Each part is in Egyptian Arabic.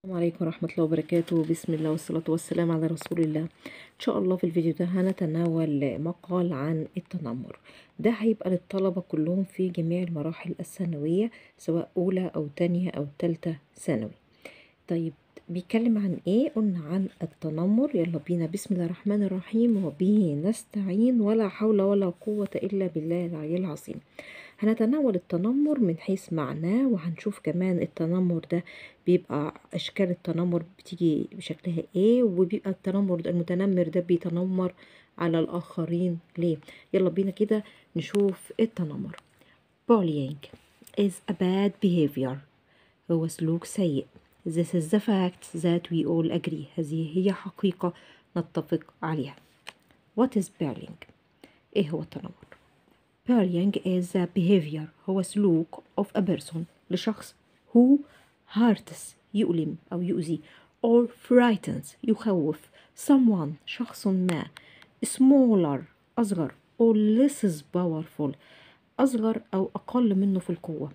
السلام عليكم ورحمة الله وبركاته بسم الله والصلاة والسلام على رسول الله إن شاء الله في الفيديو ده هنتناول مقال عن التنمر ده هيبقى للطلبة كلهم في جميع المراحل الثانوية سواء أولى أو تانية أو تالتة ثانوي طيب بيتكلم عن ايه قلنا عن التنمر يلا بينا بسم الله الرحمن الرحيم وبه نستعين ولا حول ولا قوة إلا بالله العلي العظيم هنتناول التنمر من حيث معناه وهنشوف كمان التنمر ده بيبقى أشكال التنمر بتيجي بشكلها ايه وبيبقى التنمر ده المتنمر ده بيتنمر على الآخرين ليه يلا بينا كده نشوف التنمر bullying is a bad behavior هو سلوك سيء This is the fact that we all agree هذه هي حقيقة نتفق عليها What is bullying؟ إيه هو التنمر؟ Bullying is a behavior هو سلوك of a person لشخص who hurts يؤلم أو يؤذي or frightens يخوف someone شخص ما smaller أصغر or less powerful أصغر أو أقل منه في القوة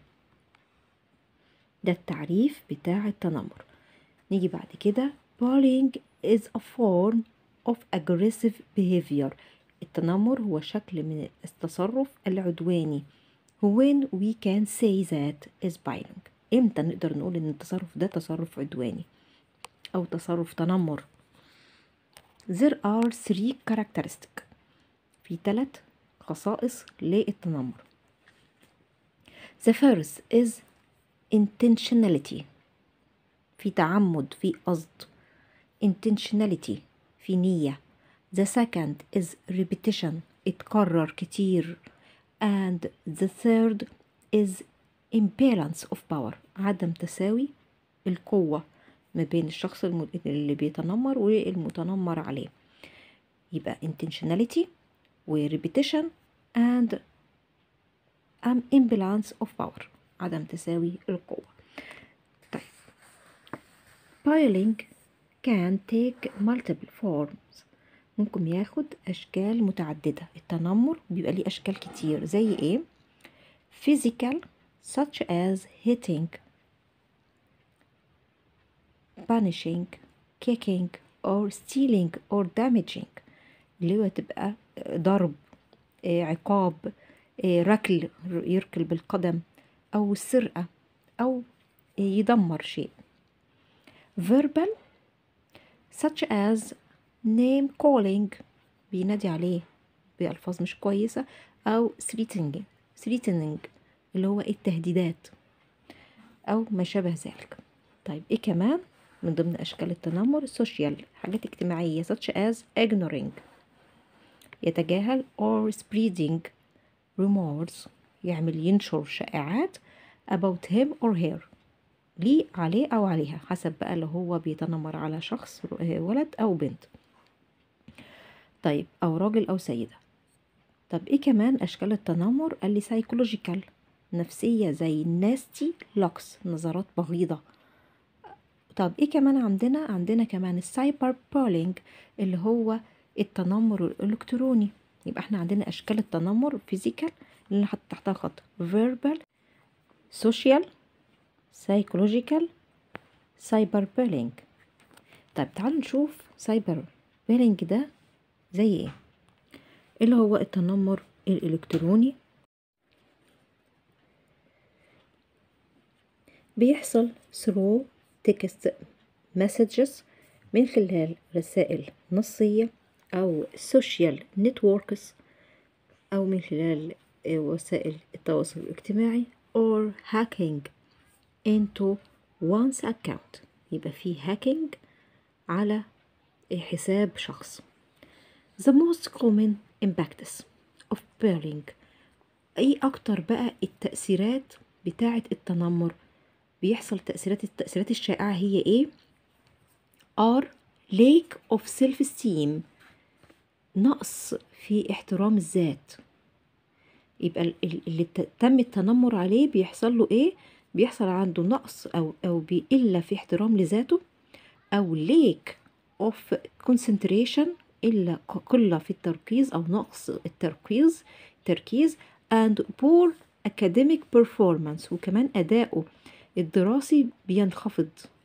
ده التعريف بتاع التنمر نيجي بعد كده bullying is a form of aggressive behavior التنمر هو شكل من التصرف العدواني when we can say that is bullying امتى نقدر نقول ان التصرف ده تصرف عدواني او تصرف تنمر there are three characteristics في ثلاث خصائص للتنمر the first is intentionality في تعمد في قصد intentionality في نية the second is repetition اتكرر كتير and the third is imbalance of power عدم تساوي القوة ما بين الشخص اللي بيتنمر والمتنمر عليه يبقى intentionality و repetition and um, imbalance of power عدم تساوي القوة طيب Piling can take multiple forms ممكن ياخد أشكال متعددة التنمر بيبقى ليه أشكال كتير زي إيه physical such as hitting punishing kicking or stealing or damaging اللي هو تبقى ضرب عقاب ركل يركل بالقدم أو السرقة أو يدمر شيء verbal such as name calling بينادي عليه بألفاظ مش كويسة أو threatening threatening اللي هو التهديدات أو ما شابه ذلك طيب إيه كمان من ضمن أشكال التنمر social حاجات اجتماعية such as ignoring يتجاهل or spreading rumors يعمل ينشر شائعات about him or her ليه عليه أو عليها حسب بقى لو هو بيتنمر على شخص ولد أو بنت طيب أو راجل أو سيدة طب إيه كمان أشكال التنمر قال لي psychological نفسية زي nasty looks نظرات بغيضة طب إيه كمان عندنا عندنا كمان السايبر بولينج اللي هو التنمر الإلكتروني يبقى احنا عندنا أشكال التنمر فيزيكال اللي حط تحتها خط verbal social psychological cyber bullying طيب تعالوا نشوف cyber bullying ده زي ايه اللي هو التنمر الإلكتروني بيحصل through text messages من خلال رسائل نصية أو social networks أو من خلال وسائل التواصل الاجتماعي or hacking into one's account يبقى في hacking على حساب شخص the most common impacts of bullying ايه اكتر بقى التأثيرات بتاعة التنمر بيحصل تأثيرات التأثيرات الشائعة هي ايه are lack of self esteem نقص في احترام الذات يبقى اللي تم التنمر عليه بيحصل له ايه بيحصل عنده نقص او او بيقل في احترام لذاته او lack of concentration الا قله في التركيز او نقص التركيز تركيز and poor academic performance وكمان اداؤه الدراسي بينخفض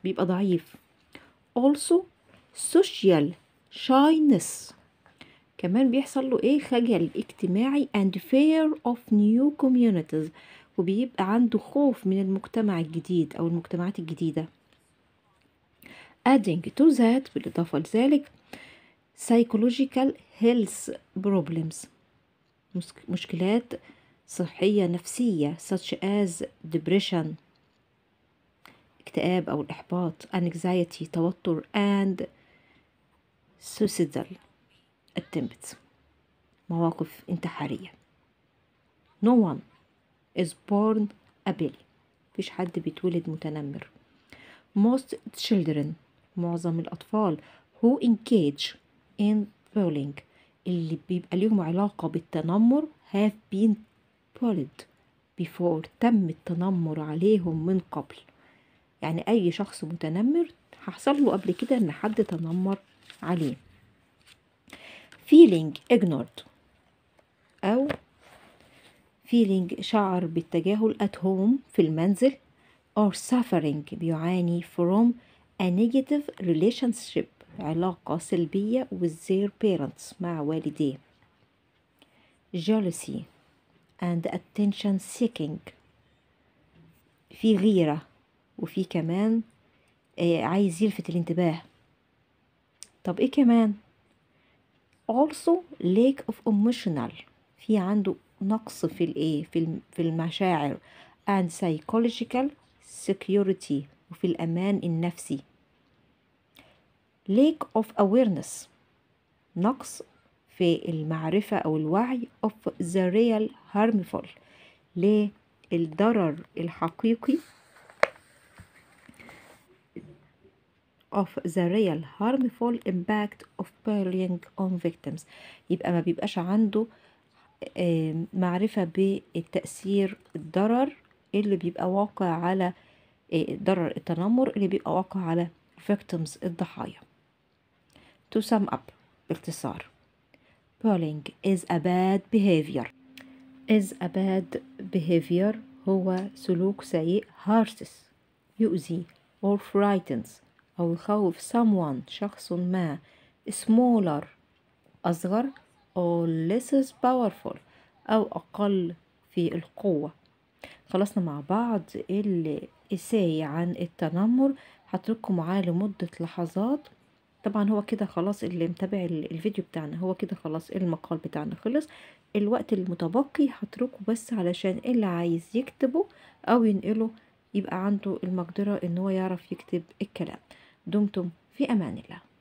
بيبقى ضعيف also social shyness كمان بيحصل له ايه خجل اجتماعي and fear of new communities وبيبقى عنده خوف من المجتمع الجديد او المجتمعات الجديدة adding to that بالإضافة لذلك psychological health problems مشكلات صحية نفسية such as depression اكتئاب أو الإحباط anxiety توتر and suicidal attempts مواقف انتحارية no one is born ability مفيش حد بيتولد متنمر most children معظم الأطفال who engage in bullying اللي بيبقى ليهم علاقة بالتنمر have been bullied before تم التنمر عليهم من قبل يعني أي شخص متنمر حصل له قبل كده إن حد تنمر عليه feeling ignored أو feeling شعر بالتجاهل at home في المنزل or suffering بيعاني from a negative relationship علاقة سلبية with their parents مع والديه jealousy and attention seeking في غيرة وفي كمان آه عايز يلفت الانتباه طب ايه كمان also lack of emotional في عنده نقص في الايه في في المشاعر and psychological security وفي الامان النفسي lack of awareness نقص في المعرفة أو الوعي of the real harmful للضرر الحقيقي of the real harmful impact of bullying on victims يبقى ما بيبقاش عنده معرفة بالتأثير الضرر اللي بيبقى واقع على ضرر التنمر اللي بيبقى واقع على victims الضحايا to sum up باختصار bullying is a bad behavior is a bad behavior هو سلوك سيء hurts يؤذي or frightens أو يخوف someone شخص ما smaller أصغر or less powerful أو أقل في القوة خلصنا مع بعض الإساي عن التنمر هترككم معاه لمدة لحظات طبعا هو كده خلاص اللي متابع الفيديو بتاعنا هو كده خلاص المقال بتاعنا خلص الوقت المتبقي هتركه بس علشان اللي عايز يكتبه أو ينقله يبقى عنده المقدرة ان هو يعرف يكتب الكلام دمتم في أمان الله